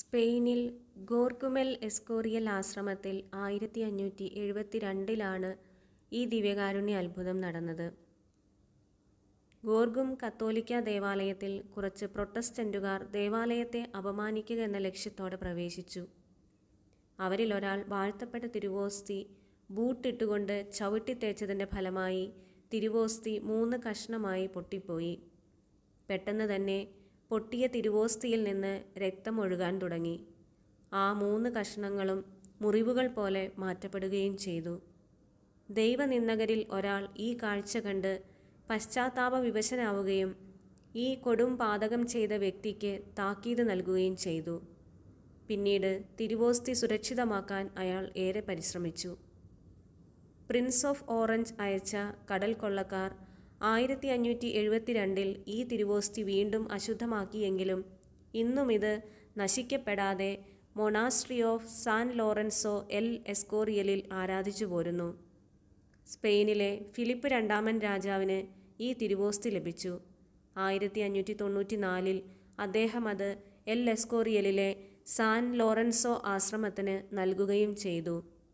സ്പെയിനിൽ ഗോർക്കുമെൽ എസ്കോറിയൽ ആശ്രമത്തിൽ ആയിരത്തി അഞ്ഞൂറ്റി എഴുപത്തിരണ്ടിലാണ് ഈ ദിവ്യകാരുണ്യ അത്ഭുതം നടന്നത് ഗോർഗും കത്തോലിക്ക ദേവാലയത്തിൽ കുറച്ച് പ്രൊട്ടസ്റ്റന്റുകാർ ദേവാലയത്തെ അപമാനിക്കുക എന്ന ലക്ഷ്യത്തോടെ പ്രവേശിച്ചു അവരിൽ ഒരാൾ വാഴ്ത്തപ്പെട്ട തിരുവോസ്തി ബൂട്ടിട്ടുകൊണ്ട് ചവിട്ടിത്തേച്ചതിൻ്റെ ഫലമായി തിരുവോസ്തി മൂന്ന് കഷ്ണമായി പൊട്ടിപ്പോയി പെട്ടെന്ന് തന്നെ പൊട്ടിയ തിരുവോസ്തിയിൽ നിന്ന് രക്തം ഒഴുകാൻ തുടങ്ങി ആ മൂന്ന് കഷ്ണങ്ങളും മുറിവുകൾ പോലെ മാറ്റപ്പെടുകയും ചെയ്തു ദൈവനിന്ദകരിൽ ഒരാൾ ഈ കാഴ്ച കണ്ട് പശ്ചാത്താപ വിവശനാവുകയും ഈ കൊടും പാതകം ചെയ്ത വ്യക്തിക്ക് താക്കീത് നൽകുകയും ചെയ്തു പിന്നീട് തിരുവോസ്തി സുരക്ഷിതമാക്കാൻ അയാൾ ഏറെ പരിശ്രമിച്ചു പ്രിൻസ് ഓഫ് ഓറഞ്ച് അയച്ച കടൽ കൊള്ളക്കാർ ആയിരത്തി അഞ്ഞൂറ്റി എഴുപത്തിരണ്ടിൽ ഈ തിരുവോസ്തി വീണ്ടും അശുദ്ധമാക്കിയെങ്കിലും ഇന്നും ഇത് നശിക്കപ്പെടാതെ monastery of San Lorenzo El എസ്കോറിയലിൽ ആരാധിച്ചു പോരുന്നു സ്പെയിനിലെ ഫിലിപ്പ് രണ്ടാമൻ രാജാവിന് ഈ തിരുവോസ്തി ലഭിച്ചു ആയിരത്തി അഞ്ഞൂറ്റി തൊണ്ണൂറ്റി നാലിൽ അദ്ദേഹം അത് എൽ എസ്കോറിയലിലെ സാൻ ലോറൻസോ ആശ്രമത്തിന് നൽകുകയും ചെയ്തു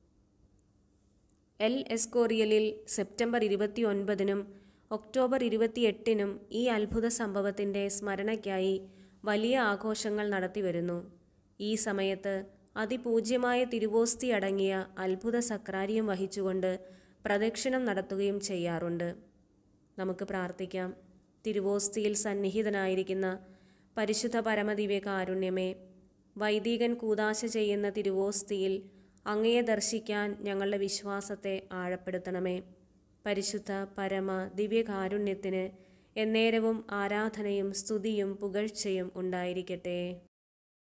എൽ എസ്കോറിയലിൽ സെപ്റ്റംബർ ഇരുപത്തി ഒൻപതിനും ഒക്ടോബർ ഇരുപത്തിയെട്ടിനും ഈ അത്ഭുത സംഭവത്തിൻ്റെ സ്മരണയ്ക്കായി വലിയ ആഘോഷങ്ങൾ നടത്തിവരുന്നു ഈ സമയത്ത് അതിപൂജ്യമായ തിരുവോസ്തി അടങ്ങിയ അത്ഭുത സക്രാരിയം വഹിച്ചുകൊണ്ട് പ്രദക്ഷിണം നടത്തുകയും ചെയ്യാറുണ്ട് നമുക്ക് പ്രാർത്ഥിക്കാം തിരുവോസ്തിയിൽ സന്നിഹിതനായിരിക്കുന്ന പരിശുദ്ധ പരമദിവ്യ കാരുണ്യമേ വൈദികൻ കൂതാശ ചെയ്യുന്ന തിരുവോസ്തിയിൽ അങ്ങയെ ദർശിക്കാൻ ഞങ്ങളുടെ വിശ്വാസത്തെ ആഴപ്പെടുത്തണമേ പരിശുദ്ധ പരമ ദിവ്യകാരുണ്യത്തിന് എന്നേരവും ആരാധനയും സ്തുതിയും പുകഴ്ചയും ഉണ്ടായിരിക്കട്ടെ